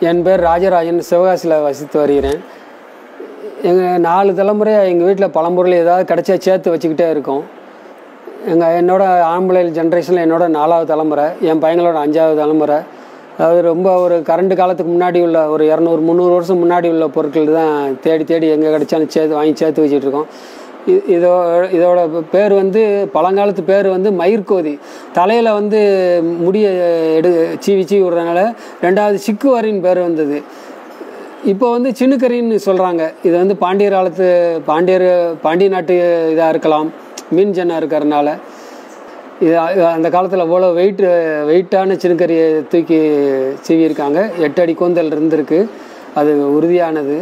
என் பேர் ராஜராஜன் சிவகாசியில் வசித்து வருகிறேன் எங்கள் நாலு தலைமுறையாக எங்கள் வீட்டில் பழம்பொருள் ஏதாவது கிடைச்சா சேர்த்து வச்சுக்கிட்டே இருக்கோம் எங்கள் என்னோட ஆம்பளை ஜென்ரேஷனில் என்னோட நாலாவது தலைமுறை என் பையங்களோட அஞ்சாவது தலைமுறை அதாவது ரொம்ப ஒரு கரண்ட் காலத்துக்கு முன்னாடி உள்ள ஒரு இரநூறு முந்நூறு வருஷம் முன்னாடி உள்ள பொருட்கள் தான் தேடி தேடி எங்கே கிடைச்சாலும் சேர்த்து வாங்கி சேர்த்து வச்சுட்டு இருக்கோம் இ- இதோ இதோட பேர் வந்து பழங்காலத்து பேர் வந்து மயிர்கோதி தலையில் வந்து முடிய எடு சீவி சீவி விடுறதுனால ரெண்டாவது சிக்குவாரின்னு பேர் வந்தது இப்போ வந்து சின்னுக்கரின்னு சொல்கிறாங்க இது வந்து பாண்டியர் காலத்து பாண்டியர் பாண்டிய நாட்டு இதாக இருக்கலாம் மீன் ஜன்னா இருக்கிறதுனால இது அ- அந்த காலத்தில் அவ்வளோ வெயிட் வெயிட்டான சின்னுக்கரியை தூக்கி சீவியிருக்காங்க எட்டு அடி கூந்தல் இருந்திருக்கு அது உறுதியானது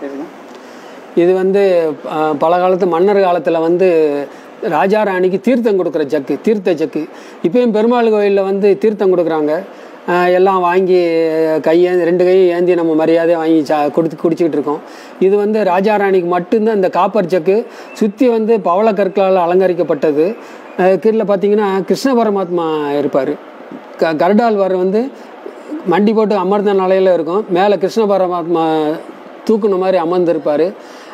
இது வந்து அஹ், பல காலத்து மன்னர் காலத்தில் வந்து ராஜா ராணிக்கு தீர்த்தம் கொடுக்குற ஜக்கு தீர்த்த ஜக்கு இப்பயும் பெருமாள் கோயிலில் வந்து தீர்த்தம் கொடுக்குறாங்க அஹ், எல்லாம் வாங்கி கையை ரெண்டு கையும் ஏந்தி நம்ம மரியாதையை வாங்கி சா கொடுத்து குடிச்சிக்கிட்டு இருக்கோம் இது வந்து ராஜா ராணிக்கு மட்டும்தான் இந்த காப்பர் ஜக்கு சுற்றி வந்து பவள கற்களால் அலங்கரிக்கப்பட்டது அஹ், கீழே பார்த்தீங்கன்னா கிருஷ்ண பரமாத்மா இருப்பார் க கருடாழ்வார் வந்து மண்டி போட்டு அமர்ந்த நிலையில இருக்கும் மேலே கிருஷ்ண பரமாத்மா தூக்குன மாதிரி அமர்ந்திருப்பார்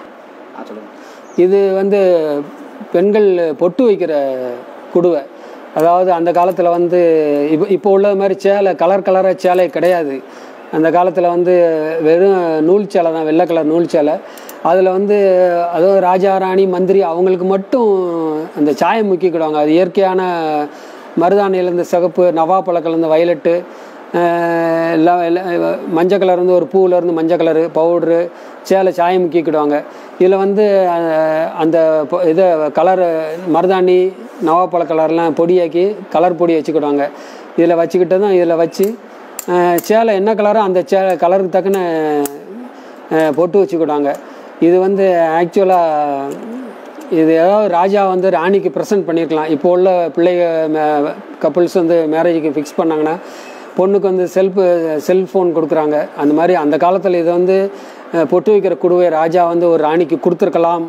இது வந்து பெண்கள் பொட்டு வைக்கிற குடுவை அதாவது அந்த காலத்தில் வந்து இப்போ இப்போ உள்ள மாதிரி சேலை கலர் கலராக சேலை கிடையாது அந்த காலத்தில் வந்து வெறும் நூல் சேலை தான் வெள்ளை கலர் நூல் சேலை அதில் வந்து அதுவும் ராஜா ராணி மந்திரி அவங்களுக்கு மட்டும் அந்த சாயம் முக்கிக்கிடுவாங்க அது இயற்கையான மருதாணியிலேருந்து சிகப்பு நவாப்பழ கலந்த வயலட்டு அஹ் எல்லாம் எல்லாம் மஞ்சள் கலர் வந்து ஒரு பூவில் இருந்து மஞ்சள் கலரு பவுட்ரு சேலை சாயம் முக்கிக்கிடுவாங்க இதில் வந்து அஹ், அந்த பொ- இதை கலர் மருதாணி நவாப்பழ கலர்லாம் பொடியாக்கி கலர் பொடி வச்சுக்கிடுவாங்க இதில் வச்சுக்கிட்டு தான் இதில் வச்சு அஹ், சேலை என்ன கலரோ அந்த சேலை கலருக்கு தக்கன அஹ், பொட்டு வச்சுக்கிடுவாங்க இது வந்து ஆக்சுவலாக இது ஏதாவது ராஜா வந்து ராணிக்கு ப்ரெசென்ட் பண்ணியிருக்கலாம் இப்போ உள்ள பிள்ளைக கப்புள்ஸ் வந்து மேரேஜுக்கு ஃபிக்ஸ் பண்ணாங்கன்னா பொண்ணுக்கு வந்து செல்ஃபு செல்ஃபோன் கொடுக்குறாங்க அந்த மாதிரி அந்த காலத்தில் இதை வந்து அஹ், பொட்டு வைக்கிற குடுவை ராஜா வந்து ஒரு ராணிக்கு கொடுத்துருக்கலாம்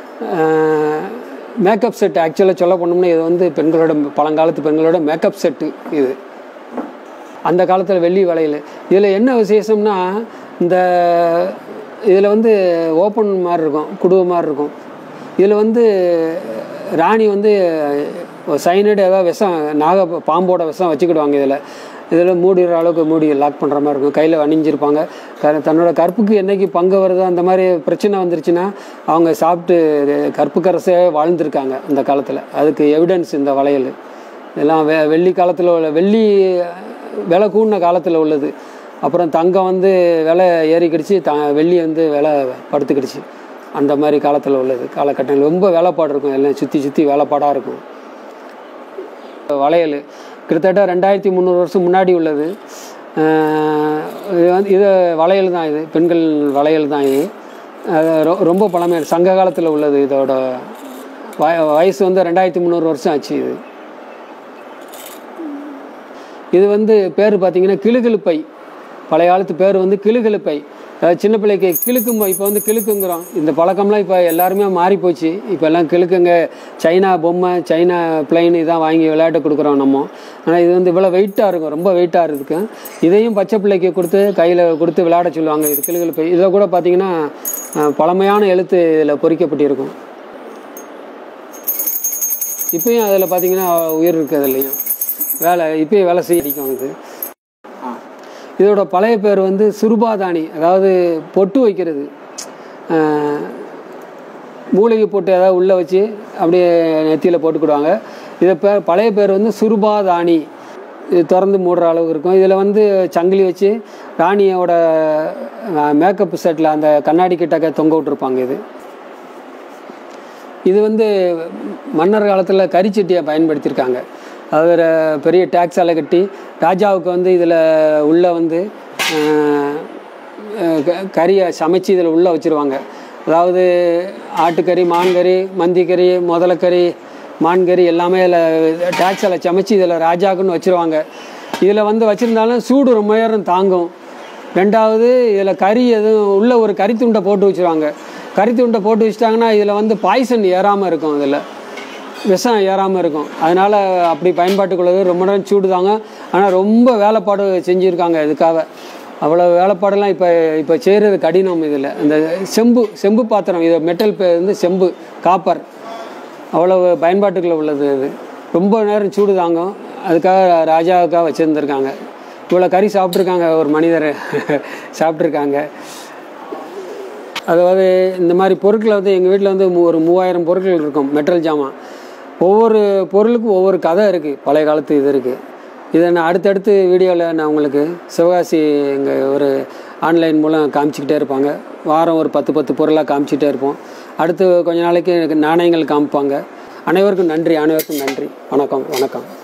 மேக்கப் செட் ஆக்சுவலாக சொல்ல போனோம்னா இது வந்து பெண்களோட பழங்காலத்து பெண்களோட மேக்கப் செட்டு இது அந்த காலத்தில் வெள்ளி வளையல் இதில் என்ன விசேஷம்னா இந்த இதில் வந்து ஓப்பன் மாதிரி இருக்கும் குடுவை மாதிரி இருக்கும் இதில் வந்து ராணி வந்து சைனடு ஏதாவது விஷம் நாக பாம்போட விஷம் வச்சுக்கிடுவாங்க இதில் இதில் மூடிற அளவுக்கு மூடி லாக் பண்ணுற மாதிரி இருக்கும் கையில் அணிஞ்சிருப்பாங்க க தன்னோட கற்புக்கு என்னைக்கு பங்கு வருதோ அந்த மாதிரி பிரச்சனை வந்துருச்சுன்னா அவங்க சாப்பிட்டு கற்புக்கரசே வாழ்ந்திருக்காங்க அந்த காலத்தில் அதுக்கு எவிடன்ஸ் இந்த வளையல் இதெல்லாம் வெ வெள்ளி காலத்தில் உள்ள வெள்ளி விலை கூடின காலத்தில் உள்ளது அப்புறம் தங்கம் வந்து விலை ஏறிக்கிடுச்சு த வெள்ளி வந்து விலை படுத்துக்கிடுச்சு அந்த மாதிரி காலத்தில் உள்ளது காலகட்டங்கள் ரொம்ப வேலைப்பாடு இருக்கும் எல்லாம் சுற்றி சுற்றி வேலைப்பாடாக இருக்கும் வளையல் கிட்டத்தட்ட ரெண்டாயிரத்தி முந்நூறு வருஷம் முன்னாடி உள்ளது அஹ் இது வந்து இது வளையல் தான் இது பெண்கள் வளையல் தான் இது அது ரொ- ரொம்ப பழமையான சங்க காலத்தில் உள்ளது இதோட வய வயசு வந்து ரெண்டாயிரத்தி முந்நூறு வருஷம் ஆச்சு இது இது வந்து பேர் பார்த்தீங்கன்னா கிளுகிழுப்பை பழைய காலத்து பேர் வந்து கிளுகிழுப்பை அதாவது சின்ன பிள்ளைக்கு கிழுக்கும் இப்போ வந்து கிழுக்குங்கிறோம் இந்த பழக்கம்லாம் இப்போ எல்லாருமே மாறி போச்சு இப்போ எல்லாம் கிழுக்குங்க சைனா பொம்மை சைனா பிளைன் இதான் வாங்கி விளையாட்டு கொடுக்குறோம் நம்ம ஆனால் இது வந்து இவ்வளோ வெயிட்டாக இருக்கும் ரொம்ப வெயிட்டாக இருக்கு இதையும் பச்சை பிள்ளைக்கு கொடுத்து கையில் கொடுத்து விளையாட சொல்லுவாங்க இது கிளுகிழுப்பை இதில் கூட பார்த்தீங்கன்னா அஹ், பழமையான எழுத்து இதில் பொறிக்கப்பட்டிருக்கும் இப்பயும் அதில் பார்த்தீங்கன்னா உயிர் இருக்குது அதுலேயும் வேலை இப்பயும் வேலை செய்ய அடிக்கும் இது இதோட பழைய பேர் வந்து சுருபாதானி அதாவது பொட்டு வைக்கிறது அஹ், மூலிகை பொட்டு ஏதாவது உள்ளே வச்சு அப்படியே நெத்தியில் போட்டுக்கிடுவாங்க இதை பேர் பழைய பேர் வந்து சுருபாதானி இது திறந்து மூடுற அளவுக்கு இருக்கும் இதில் வந்து சங்கிலி வச்சு ராணியோட மேக்கப் செட்டில் அந்த கண்ணாடி கிட்டக்க தொங்க விட்டுருப்பாங்க இது இது வந்து மன்னர் காலத்தில் கரிச்சட்டியை பயன்படுத்தியிருக்காங்க அது ஒரு பெரிய டேக்ஸ் அலை கட்டி ராஜாவுக்கு வந்து இதில் உள்ளே வந்து அஹ், அஹ், க- கறியை சமைச்சு இதில் உள்ளே வச்சுருவாங்க அதாவது ஆட்டுக்கறி மான்கறி மந்திக்கறி முதலக்கறி மான்கறி எல்லாமே இதில் டேக்ஸ் அலை சமைச்சு இதில் ராஜாக்குன்னு வச்சுருவாங்க இதில் வந்து வச்சுருந்தாலும் சூடு ரொம்ப நேரம் தாங்கும் ரெண்டாவது இதில் கறி எதுவும் உள்ள ஒரு கறி துண்டை போட்டு வச்சுருவாங்க கறி துண்டை போட்டு வச்சிட்டாங்கன்னா இதில் வந்து பாய்சன் ஏறாமல் இருக்கும் இதில் விஷம் ஏறாமல் இருக்கும் அதனால் அப்படி பயன்பாட்டுக்குள்ளது ரொம்ப நேரம் சூடு தாங்க ஆனால் ரொம்ப வேலைப்பாடு செஞ்சுருக்காங்க இதுக்காக அவ்வளோ வேலைப்பாடெல்லாம் இப்போ இப்போ செய்கிறது கடினம் இதில் இந்த செம்பு செம்பு பாத்திரம் இது மெட்டல் வந்து செம்பு காப்பர் அவ்வளவு பயன்பாட்டுக்குள்ள உள்ளது இது ரொம்ப நேரம் சூடு தாங்கும் அதுக்காக ராஜாவுக்காக வச்சுருந்துருக்காங்க இவ்வளோ கறி சாப்பிட்ருக்காங்க ஒரு மனிதர் சாப்பிட்ருக்காங்க அதாவது இந்த மாதிரி பொருட்களை வந்து எங்கள் வீட்டில் வந்து மூ- ஒரு மூவாயிரம் பொருட்கள் இருக்கும் மெட்டல் ஜாமான் ஒவ்வொரு பொருளுக்கும் ஒவ்வொரு கதை இருக்குது பழைய காலத்து இது இருக்குது இதை நான் அடுத்தடுத்து வீடியோவில் நான் உங்களுக்கு சிவகாசி எங்கள் ஒரு ஆன்லைன் மூலம் காமிச்சிக்கிட்டே இருப்பாங்க வாரம் ஒரு பத்து பத்து பொருளாக காமிச்சிக்கிட்டே இருப்போம் அடுத்து கொஞ்ச நாளைக்கு நாணயங்கள் காமிப்பாங்க அனைவருக்கும் நன்றி அனைவருக்கும் நன்றி வணக்கம் வணக்கம்